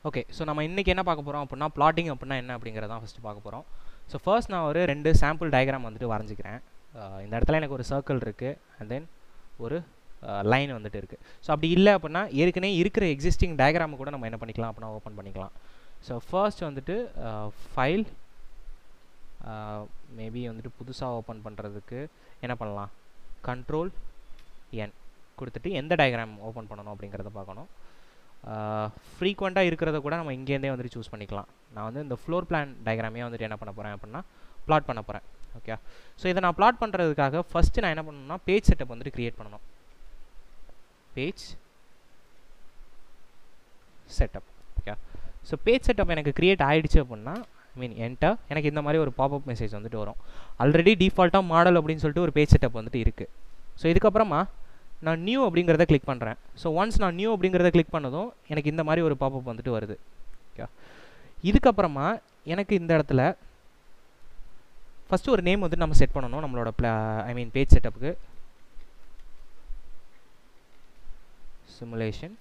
okay so நம்ம இன்றைக்கி என்ன பார்க்க போகிறோம் அப்படின்னா பிளாட்டிங் அப்படின்னா என்ன அப்படிங்கிறதான் ஃபஸ்ட்டு பார்க்க போகிறோம் ஸோ ஃபர்ஸ்ட் நான் ஒரு ரெண்டு சாம்பிள் டயக்ராம் வந்துட்டு வரைஞ்சிக்கிறேன் அஹ் இந்த இடத்துல எனக்கு ஒரு சர்க்கிள் இருக்குது அண்ட் தென் ஒரு லைன் வந்துட்டு இருக்குது ஸோ அப்படி இல்லை அப்படின்னா ஏற்கனவே இருக்கிற எக்ஸிஸ்டிங் டயக்ராமை கூட நம்ம என்ன பண்ணிக்கலாம் அப்படின்னா ஓப்பன் பண்ணிக்கலாம் ஸோ ஃபர்ஸ்ட் வந்துட்டு ஃபைல் மேபி வந்துட்டு புதுசாக ஓப்பன் பண்ணுறதுக்கு என்ன பண்ணலாம் கண்ட்ரோல் என் கொடுத்துட்டு எந்த டயக்ராம் ஓப்பன் பண்ணணும் அப்படிங்கிறத பார்க்கணும் ஃப்ரீக்வெண்ட்டாக இருக்கிறத கூட நம்ம இங்கேருந்தே வந்துட்டு சூஸ் பண்ணிக்கலாம் நான் வந்து இந்த ஃப்ளோர் பிளான் டயக்ராமே வந்துட்டு என்ன பண்ண போகிறேன் அப்படின்னா ப்ளாட் பண்ண போகிறேன் ஓகே ஸோ இதை நான் ப்ளாட் பண்ணுறதுக்காக ஃபஸ்ட்டு நான் என்ன பண்ணணும்னா பேஜ் செட்டப் வந்துட்டு க்ரியேட் பண்ணணும் page setup okay so page setup எனக்கு க்ரியேட் ஆகிடுச்சு அப்படின்னா ஐ மீன் என்டர் எனக்கு இந்த மாதிரி ஒரு பாப்அப் மெசேஜ் வந்துட்டு வரும் ஆல்ரெடி டிஃபால்ட்டாக மாடல் அப்படின்னு சொல்லிட்டு ஒரு பேஜ் செட்டப் வந்துட்டு இருக்குது ஸோ இதுக்கப்புறமா நான் நியூ அப்படிங்கிறத கிளிக் பண்ணுறேன் ஸோ ஒன்ஸ் நான் நியூ அப்படிங்கிறத கிளிக் பண்ணதும் எனக்கு இந்த மாதிரி ஒரு பாப்அப் வந்துட்டு வருது ஓகே இதுக்கப்புறமா எனக்கு இந்த இடத்துல ஃபஸ்ட்டு ஒரு நேம் வந்துட்டு நம்ம செட் பண்ணணும் நம்மளோட ப்ளா ஐ மீன் பேஜ் செட்டப்புக்கு simulation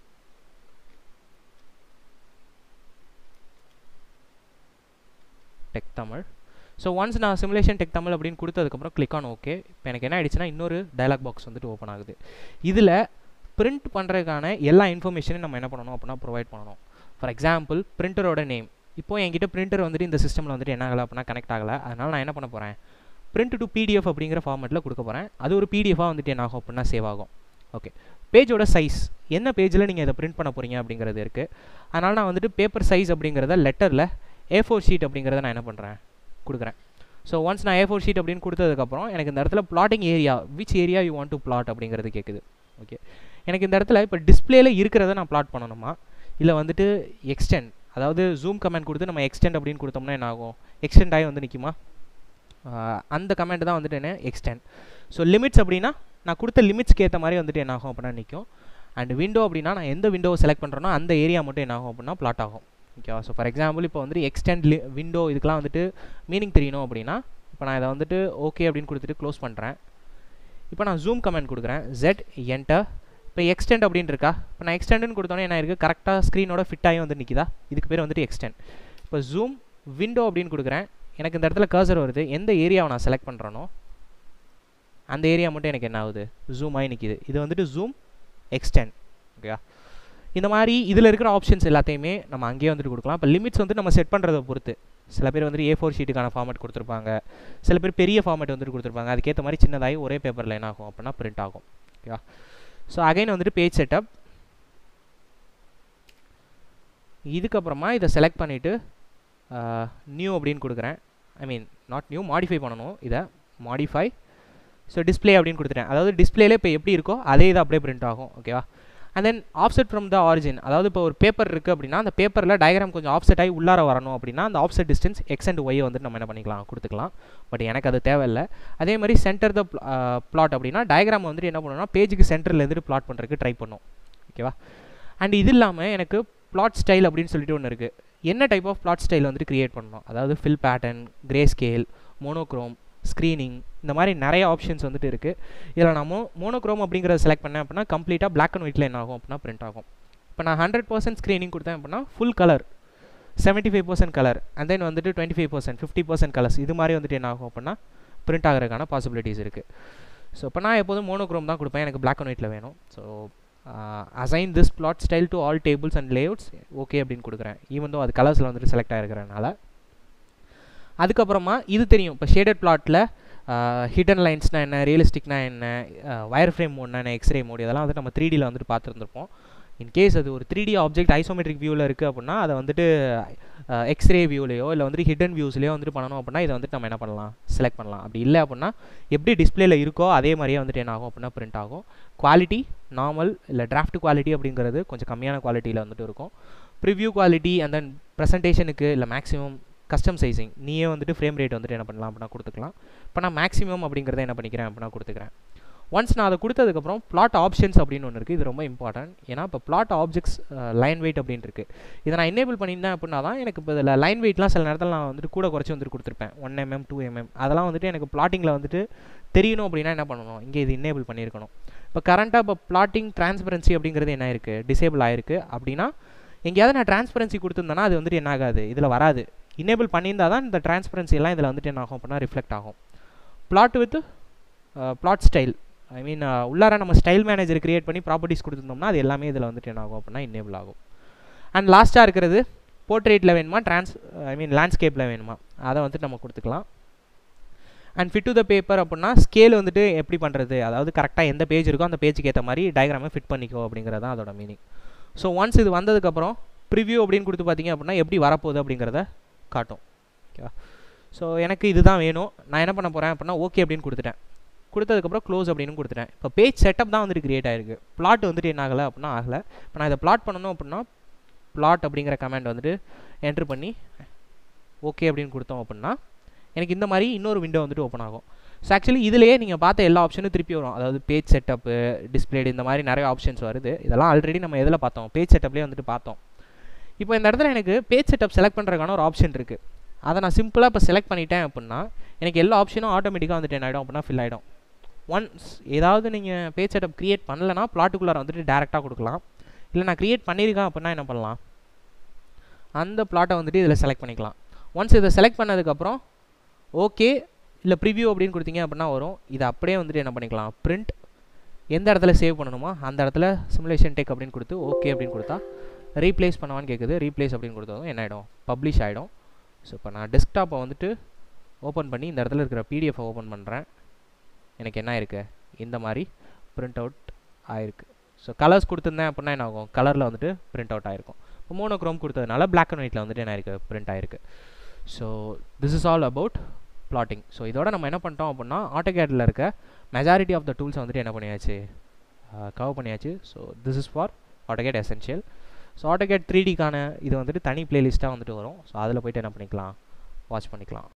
tech Tamil so once நான் சிமுலேஷன் டெக் தமிழ் அப்படின்னு கொடுத்ததுக்கப்புறம் கிளிக் ஆன் ஓகே இப்போ எனக்கு என்ன ஆயிடுச்சுன்னா இன்னொரு டயலாக் பாக்ஸ் வந்துட்டு ஓப்பன் ஆகுது இதில் பிரிண்ட் பண்ணுறதுக்கான எல்லா இன்ஃபர்மேஷனையும் நம்ம என்ன பண்ணணும் அப்படின்னா ப்ரொவைட் பண்ணணும் ஃபார் எக்ஸாம்பிள் பிரிண்டரோட நேம் இப்போ என்கிட்ட பிரிண்டர் வந்துட்டு இந்த சிஸ்டமில் வந்துட்டு என்ன ஆகலை அப்படின்னா கனெக்ட் ஆகலை அதனால் நான் என்ன பண்ண போகிறேன் பிரிண்ட் டு பிடிஎஃப் அப்படிங்கிற ஃபார்மெட்டில் கொடுக்க போகிறேன் அது ஒரு பிடிஎஃபாக வந்துட்டு என்ன ஆகும் அப்படின்னா சேவ் ஆகும் ஓகே பேஜோட சைஸ் என்ன பேஜில் நீங்கள் இதை பிரிண்ட் பண்ண போகிறீங்க அப்படிங்கிறது இருக்குது அதனால் நான் வந்துட்டு பேப்பர் சைஸ் அப்படிங்கிறத லெட்டரில் ஏ ஃபோர் ஷீட் அப்படிங்கிறத நான் என்ன பண்ணுறேன் கொடுக்குறேன் ஸோ ஒன்ஸ் நான் ஏ ஃபோர் ஷீட் அப்படின்னு கொடுத்ததுக்கப்புறம் எனக்கு இந்த இடத்துல plotting area which area you want to plot அப்படிங்கிறது கேட்குது ஓகே எனக்கு இந்த இடத்துல இப்போ டிஸ்பிளேல இருக்கிறத நான் பிளாட் பண்ணணுமா இல்லை வந்துட்டு எக்ஸ்டெண்ட் அதாவது ஜூம் கமெண்ட் கொடுத்து நம்ம எக்ஸ்டெண்ட் அப்படின்னு கொடுத்தோம்னா என்ன ஆகும் எக்ஸ்டெண்ட் ஆகி வந்து நிற்குமா அந்த கமெண்ட் தான் வந்துட்டு என்ன எக்ஸ்டெண்ட் ஸோ லிமிட்ஸ் அப்படின்னா நான் கொடுத்த லிமிட்ஸ்க்கு ஏற்ற மாதிரி வந்துட்டு என்ன ஆகும் அப்படின்னா நிற்கும் அண்ட் விண்டோ அப்படின்னா நான் எந்த விண்டோவை செலக்ட் பண்ணுறேனோ அந்த ஏரியா மட்டும் என்ன ஆகும் அப்படின்னா பிளாட் ஆகும் ஓகேவா ஸோ ஃபார் எக்ஸாம்பிள் இப்போ வந்துட்டு எக்ஸ்டெண்ட் லி விண்டோ இதுக்கெலாம் வந்துட்டு மீனிங் தெரியணும் அப்படின்னா இப்போ நான் இதை வந்துட்டு ஓகே அப்படின்னு கொடுத்துட்டு க்ளோஸ் பண்ணுறேன் இப்போ நான் ஜூம் கமெண்ட் கொடுக்குறேன் ஜெட் என்டர் இப்போ எக்ஸ்டெண்ட் அப்படின்னு இருக்கா இப்போ நான் எக்ஸ்டெண்டுன்னு கொடுத்தோன்னே என்ன இருக்குது கரெக்டாக ஸ்க்ரீனோட ஃபிட் ஆகி வந்து நிற்கிதா இதுக்கு பேர் வந்துட்டு எக்ஸ்டெண்ட் இப்போ ஜூம் விண்டோ அப்படின்னு கொடுக்குறேன் எனக்கு இந்த இடத்துல கர்சர் வருது எந்த ஏரியாவை நான் செலக்ட் பண்ணுறேனோ அந்த ஏரியா மட்டும் எனக்கு என்ன ஆகுது ஜூம் ஆகி நிற்கிது இது வந்துட்டு ஜூம் எக்ஸ்டெண்ட் ஓகேவா இந்த மாதிரி இதில் இருக்கிற ஆப்ஷன்ஸ் எல்லாத்தையுமே நம்ம அங்கேயே வந்துட்டு கொடுக்கலாம் இப்போ லிமிட்ஸ் வந்து நம்ம செட் பண்ணுறதை பொறுத்து சில பேர் வந்துட்டு ஏ ஃபோர் ஷீட்டுக்கான ஃபார்மேட் கொடுத்துருப்பாங்க சில பேர் பெரிய ஃபார்மேட் வந்துட்டு கொடுத்துருப்பாங்க அதுக்கேற்ற மாதிரி சின்னதாகி ஒரே பேப்பரில் என்ன ஆகும் அப்படின்னா பிரிண்ட் ஆகும் ஓகேவா ஸோ அகைன் வந்துட்டு பேஜ் செட்டப் இதுக்கப்புறமா இதை செலக்ட் பண்ணிவிட்டு நியூ அப்படின்னு கொடுக்குறேன் I mean not new modify பண்ணணும் இதை மாடிஃபை ஸோ டிஸ்பிளே அப்படின்னு கொடுத்துட்டேன் அதாவது டிஸ்பிளேலே இப்போ எப்படி இருக்கோ அதே இது அப்படியே பிரிண்ட் ஆகும் ஓகேவா and then offset from the origin அதாவது இப்போ ஒரு பேப்பர் இருக்குது அப்படின்னா அந்த பேப்பரில் டயக்ராம் கொஞ்சம் ஆஃப்செட் ஆகி உள்ளார வரணும் அப்படின்னா அந்த offset distance X and Y வந்துட்டு நம்ம என்ன பண்ணிக்கலாம் கொடுத்துக்கலாம் பட் எனக்கு அது தேவையில்லை அதே மாதிரி சென்டர் த பிளாட் அப்படின்னா டயக்ராம் வந்துட்டு என்ன பண்ணணும்னா பேஜுக்கு சென்டரில் இருந்துட்டு பிளாட் பண்ணுறதுக்கு ட்ரை பண்ணும் ஓகேவா அண்ட் இது இல்லாமல் எனக்கு பிளாட் ஸ்டைல் அப்படின்னு சொல்லிட்டு ஒன்று இருக்குது என்ன டைப் ஆஃப் பிளாட் ஸ்டைல் வந்துட்டு க்ரியேட் பண்ணணும் அதாவது fill pattern greyscale monochrome screening இந்த மாதிரி நிறைய ஆப்ஷன்ஸ் வந்துட்டு இருக்குது இதில் நான் மோ மோனோக்ரோம் அப்படிங்கிறத செலக்ட் பண்ணேன் அப்படின்னா கம்ப்ளீட்டாக பிளாக் அண்ட் ஒயிட்டில் என்ன ஆகும் அப்படின்னா பிரிண்ட் ஆகும் இப்போ நான் ஹண்ட்ரட் பர்சன்ட் ஸ்க்ரீனிங் கொடுத்தேன் அப்படின்னா full colour seventy five percent colour and then வந்துட்டு twenty five percent fifty percent colours இது மாதிரி வந்துட்டு என்ன ஆகும் அப்படின்னா பிரிண்ட் ஆகிறதுக்கான பாசிபிலிட்டிஸ் இருக்குது ஸோ இப்போ நான் எப்போதும் மோனோக்ரோம் தான் கொடுப்பேன் எனக்கு பிளாக் அண்ட் ஒயிட்டில் வேணும் so assign this plot style to all tables and layouts okay அப்படின்னு கொடுக்குறேன் ஈவன் தோ அது கலர்ஸில் வந்துட்டு செலக்ட் ஆகிருக்கிறனால அதுக்கப்புறமா இது தெரியும் இப்போ ஷேடட் பிளாட்டில் ஹிடன் லைன்ஸ்னால் என்ன ரியலிஸ்டிக்னா என்ன வயர் ஃப்ரேம் மோட்னா என்ன எக்ஸ்ரே மோட் இதெல்லாம் வந்துட்டு நம்ம த்ரீ டியில் வந்துட்டு பார்த்துருந்துருப்போம் இன்கேஸ் அது ஒரு த்ரீ டி ஆப்ஜெக்ட் ஐசோமெட்ரிக் வியூவில் இருக்குது அப்படின்னா அதை வந்துட்டு எக்ஸ்ரே வியூலையோ இல்லை வந்துட்டு ஹிடன் வியூஸ்லையோ வந்துட்டு பண்ணணும் அப்படின்னா இதை வந்துட்டு நம்ம என்ன பண்ணலாம் செலக்ட் பண்ணலாம் அப்படி இல்லை அப்படின்னா எப்படி டிஸ்பிளேல இருக்கோ அதே மாதிரியே வந்துட்டு என்ன ஆகும் அப்படின்னா பிரிண்ட் ஆகும் குவாலிட்டி நார்மல் இல்லை டிராஃப்ட் குவாலிட்டி அப்படிங்கிறது கொஞ்சம் கம்மியான குவாலிட்டியில் வந்துட்டு இருக்கும் ப்ரிவ்யூ குவாலிட்டி அண்ட் தென் ப்ரெசன்டேஷனுக்கு இல்லை மேக்ஸிமம் கஸ்டம் சைசிங் நீயே வந்துட்டு ஃப்ரேம் ரேட் வந்துட்டு என்ன பண்ணலாம் அப்படின்னா கொடுத்துக்கலாம் இப்போ நான் மேக்ஸிமம் அப்படிங்கிறத என்ன பண்ணிக்கிறேன் அப்படின்னா கொடுத்துக்கிறேன் ஒன்ஸ் நான் அதை கொடுத்ததுக்கப்புறம் பிளாட் ஆப்ஷன்ஸ் அப்படின்னு ஒன்று இருக்குது இது ரொம்ப இம்பார்ட்டன்ட் ஏன்னா இப்போ பிளாட் ஆப்ஜெக்ட்ஸ் லைன் வெயிட் அப்படின்னு இருக்குது இதை நான் எனேபிள் பண்ணியிருந்தேன் அப்படின்னா தான் எனக்கு இப்போ இதில் லைன் வெயிட்லாம் சில நேரத்தில் நான் வந்துட்டு கூட குறைச்சி வந்துட்டு கொடுத்துருப்பேன் ஒன் எம்எம் டூ எம்எம் அதெல்லாம் வந்துட்டு எனக்கு பிளாட்டிங்கில் வந்துட்டு தெரியணும் அப்படின்னா என்ன பண்ணணும் இங்கே இது எனேபிள் பண்ணியிருக்கணும் இப்போ கரண்ட்டாக இப்போ பிளாட்டிங் டிரான்ஸ்பரன்சி அப்படிங்கிறது என்ன இருக்குது டிசேபிள் ஆயிருக்கு அப்படின்னா எங்கேயாவது நான் டிரான்ஸ்பரன்சி கொடுத்துருந்தேன்னா அது வந்துட்டு என்ன ஆகாது இதில் வராது இனேபிள் பண்ணியிருந்தா தான் இந்த டிரான்ஸ்பரன்சி எல்லாம் இதில் வந்துட்டு என்ன ஆகும் அப்படின்னா ரிஃப்ளெக்ட் ஆகும் plot with plot style I mean உள்ளார நம்ம ஸ்டைல் மேனேஜர் கிரியேட் பண்ணி ப்ராப்பர்ட்டிஸ் கொடுத்துருந்தோம்னா அது எல்லாமே இதில் வந்துட்டு என்ன ஆகும் அப்படின்னா இன்னேபிள் ஆகும் அண்ட் லாஸ்ட்டாக இருக்கிறது போர்ட்ரேட்டில் வேணுமா ட்ரான்ஸ் ஐ மீன் லேண்ட்ஸ்கேப்பில் வேணுமா அதை வந்துட்டு நம்ம கொடுத்துக்கலாம் and fit to the paper அப்படின்னா ஸ்கேல் வந்துட்டு எப்படி பண்ணுறது அதாவது கரெக்டாக எந்த பேஜ் இருக்கோ அந்த பேஜுக்கு ஏற்ற மாதிரி டயக்ராமை ஃபிட் பண்ணிக்கோ அப்படிங்கிறது தான் அதோட மீனிங் ஸோ ஒன்ஸ் இது வந்ததுக்கப்புறம் ப்ரிவ்யூ அப்படின்னு கொடுத்து பார்த்தீங்க அப்படின்னா எப்படி வரப்போகுது அப்படிங்கிறத காட்டும் ஓகேவா ஸோ எனக்கு இதுதான் வேணும் நான் என்ன பண்ண போகிறேன் அப்படின்னா ஓகே அப்படின்னு கொடுத்துட்டேன் கொடுத்ததுக்கப்புறம் க்ளோஸ் அப்படின்னு கொடுத்துட்டேன் இப்போ பேஜ் செட்டப் தான் வந்துட்டு கிரியேட் ஆயிருக்கு பிளாட் வந்துட்டு என்ன ஆகலை அப்படின்னா ஆகலை இப்போ நான் இதை பிளாட் பண்ணணும் அப்படின்னா பிளாட் அப்படிங்கிற கமெண்ட் வந்துட்டு என்ட்ரு பண்ணி ஓகே அப்படின்னு கொடுத்தோம் அப்படின்னா எனக்கு இந்த மாதிரி இன்னொரு விண்டோ வந்துட்டு ஓப்பன் ஆகும் ஸோ ஆக்சுவலி இதிலேயே நீங்கள் பார்த்த எல்லா ஆப்ஷனும் திருப்பி வரும் அதாவது பேஜ் செட்டப்பு டிஸ்பிளேடு இந்த மாதிரி நிறைய ஆப்ஷன்ஸ் வருது இதெல்லாம் ஆல்ரெடி நம்ம எதில் பார்த்தோம் பேஜ் செட்டப்லேயே வந்துட்டு பார்த்தோம் இப்போ இந்த இடத்துல எனக்கு பேஜ் செட்டப் செலக்ட் பண்ணுறதுக்கான ஒரு ஆப்ஷன் இருக்குது அதை நான் சிம்பிளாக இப்போ செலக்ட் பண்ணிட்டேன் அப்படின்னா எனக்கு எல்லா ஆப்ஷனும் ஆட்டோமேட்டிக்காக வந்துட்டு என்ன ஆகிடும் அப்படின்னா ஃபில் ஆகிடும் ஒன்ஸ் ஏதாவது நீங்கள் பேஜ் செட்டப் க்ரியேட் பண்ணலன்னா பிளாட்டுக்குள்ளார வந்துட்டு டேரெக்டாக கொடுக்கலாம் இல்லை நான் க்ரியேட் பண்ணியிருக்கேன் அப்படின்னா என்ன பண்ணலாம் அந்த பிளாட்டை வந்துட்டு இதில் செலக்ட் பண்ணிக்கலாம் ஒன்ஸ் இதை செலக்ட் பண்ணதுக்கப்புறம் ஓகே இல்லை ப்ரிவ்யூ அப்படின்னு கொடுத்தீங்க அப்படின்னா வரும் இதை அப்படியே வந்துட்டு என்ன பண்ணிக்கலாம் பிரிண்ட் எந்த இடத்துல சேவ் பண்ணணுமோ அந்த இடத்துல சிமுலேஷன் டெக் அப்படின்னு கொடுத்து ஓகே அப்படின்னு கொடுத்தா ரீப்ளேஸ் பண்ணவான்னு கேட்குது ரீப்ளேஸ் அப்படின்னு கொடுத்ததும் என்ன ஆகிடும் பப்ளிஷ் ஆகிடும் ஸோ இப்போ நான் டெஸ்க்டாப்பை வந்துட்டு ஓப்பன் பண்ணி இந்த இடத்துல இருக்கிற பிடிஎஃபை ஓப்பன் பண்ணுறேன் எனக்கு என்ன இருக்குது இந்த மாதிரி பிரிண்ட் அவுட் ஆயிருக்கு ஸோ கலர்ஸ் கொடுத்துருந்தேன் அப்படின்னா என்ன ஆகும் கலரில் வந்துட்டு பிரிண்ட் அவுட் ஆயிருக்கும் இப்போ மோனோ க்ரோம் கொடுத்ததுனால பிளாக் அண்ட் ஒயிட்டில் வந்துட்டு என்ன இருக்குது பிரிண்ட் ஆயிருக்கு so this is all about plotting so இதோட நம்ம என்ன பண்ணிட்டோம் அப்படின்னா ஆட்டோகேட்டில் இருக்க மெஜாரிட்டி ஆஃப் த டூல்ஸ் வந்துட்டு என்ன பண்ணியாச்சு கவர் பண்ணியாச்சு so this is for AutoCAD essential so AutoCAD three டிக்கான இது வந்துட்டு தனி பிளேலிஸ்ட்டாக வந்துட்டு வரும் ஸோ அதில் போய்ட்டு என்ன பண்ணிக்கலாம் வாட்ச் பண்ணிக்கலாம்